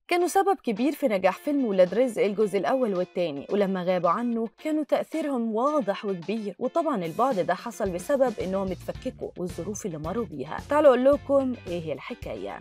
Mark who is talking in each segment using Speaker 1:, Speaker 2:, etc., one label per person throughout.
Speaker 1: كانوا سبب كبير في نجاح فيلم ولاد رزق الجزء الأول والتاني ولما غابوا عنه كانوا تأثيرهم واضح وكبير وطبعا البعد ده حصل بسبب إنهم اتفككوا والظروف اللي مروا بيها تعالوا أقول لكم إيه هي الحكاية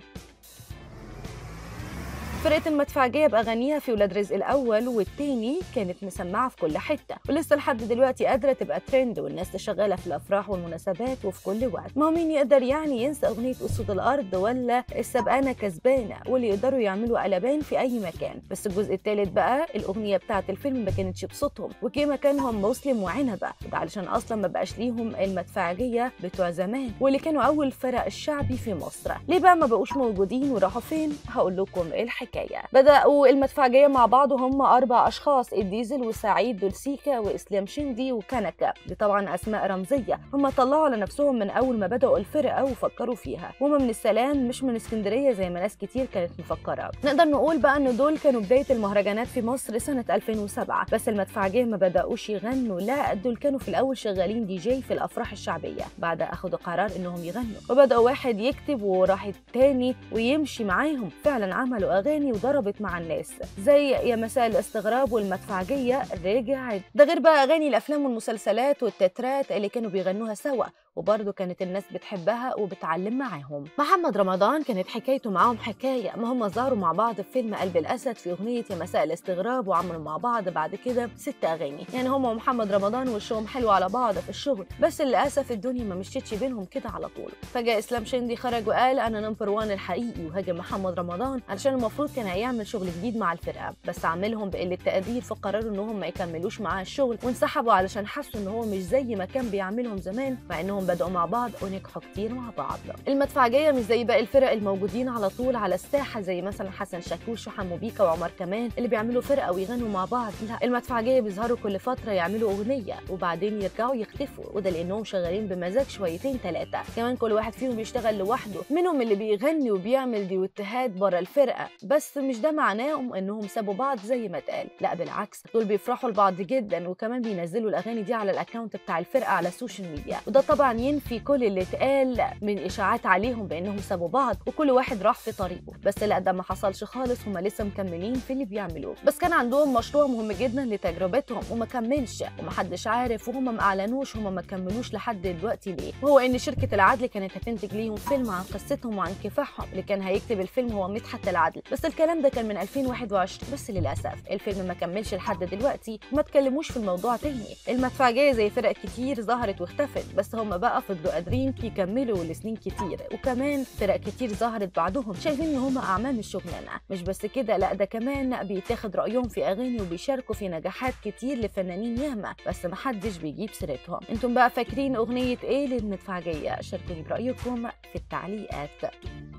Speaker 1: فرقة المدفعجية بأغانيها في ولاد رزق الأول والتاني كانت مسمعة في كل حتة ولسه لحد دلوقتي قادرة تبقى ترند والناس تشغلها في الأفراح والمناسبات وفي كل وقت ما هو مين يقدر يعني ينسى أغنية أسود الأرض ولا السبقانة كسبانة واللي يقدروا يعملوا قلبان في أي مكان بس الجزء الثالث بقى الأغنية بتاعة الفيلم ما كانتش بصوتهم وجه مكانهم مسلم وعنبة وده علشان أصلا ما بقاش ليهم المدفعجية بتوع زمان واللي كانوا أول فرق الشعبي في مصر ليه بقى ما بقوش موجودين وراحوا فين هقول لكم الحكاية الحكايه بداوا المدفعجيه مع بعض وهم اربع اشخاص الديزل وسعيد دولسيكا واسلام شندي وكنكا دي طبعا اسماء رمزيه هم طلعوا على نفسهم من اول ما بداوا الفرقه وفكروا فيها وهم من السلام مش من اسكندريه زي ما ناس كتير كانت مفكره نقدر نقول بقى ان دول كانوا بدايه المهرجانات في مصر سنه 2007 بس المدفعجيه ما بداوش يغنوا لا دول كانوا في الاول شغالين دي جي في الافراح الشعبيه بعد اخذوا قرار انهم يغنوا وبداوا واحد يكتب وراح التاني ويمشي معاهم فعلا عملوا اغاني وضربت مع الناس زي يا مساء الاستغراب والمدفعجيه رجعت ده غير بقى اغاني الافلام والمسلسلات والتترات اللي كانوا بيغنوها سوا وبرضه كانت الناس بتحبها وبتعلم معاهم محمد رمضان كانت حكايته معاهم حكايه ما هم ظهروا مع بعض في فيلم قلب الاسد في اغنيه يا مساء الاستغراب وعملوا مع بعض بعد كده ست اغاني يعني هم ومحمد رمضان وشهم حلو على بعض في الشغل بس للاسف الدنيا ما مشيتش بينهم كده على طول فجاه اسلام شندي خرج وقال انا نمبر وان الحقيقي وهاجم محمد رمضان علشان المفروض كان هيعمل شغل جديد مع الفرقه بس عاملهم بقله تقدير فقرروا انهم ما يكملوش معاه الشغل وانسحبوا علشان حسوا ان هو مش زي ما كان بيعملهم زمان مع انهم بداوا مع بعض ونجحوا كتير مع بعض المدفعجيه مش زي باقي الفرق الموجودين على طول على الساحه زي مثلا حسن شاكوش وحمو بيكا وعمر كمان اللي بيعملوا فرقه ويغنوا مع بعض لا المدفعجيه بيظهروا كل فتره يعملوا اغنيه وبعدين يرجعوا يختفوا وده لانهم شغالين بمزاج شويتين ثلاثه كمان كل واحد فيهم بيشتغل لوحده منهم اللي بيغني وبيعمل ديوتهات بره الفرقه بس مش ده معناه انهم سابوا بعض زي ما اتقال لا بالعكس دول بيفرحوا لبعض جدا وكمان بينزلوا الاغاني دي على الاكونت بتاع الفرقه على السوشيال ميديا وده طبعا ينفي كل اللي اتقال من اشاعات عليهم بانهم سابوا بعض وكل واحد راح في طريقه بس لا ده ما حصلش خالص هما لسه مكملين في اللي بيعملوه بس كان عندهم مشروع مهم جدا لتجربتهم وما كملش ومحدش عارف وهم ما اعلنوش هما ما كملوش لحد دلوقتي ليه وهو ان شركه العدل كانت هتنتج ليهم فيلم عن قصتهم وعن كفاحهم اللي كان هيكتب الفيلم هو مدحت العدل بس الكلام ده كان من 2021 بس للاسف الفيلم ما كملش لحد دلوقتي وما اتكلموش في الموضوع تاني المدفعجيه زي فرق كتير ظهرت واختفت بس هم بقى فضلوا قادرين يكملوا لسنين كتير وكمان فرق كتير ظهرت بعدهم شايفين ان هم اعمال الشغلانه مش بس كده لا ده كمان بيتاخد رايهم في اغاني وبيشاركوا في نجاحات كتير لفنانين ياما بس محدش بيجيب سيرتهم انتم بقى فاكرين اغنيه ايه للمدفعجيه شاركوني برايكم في التعليقات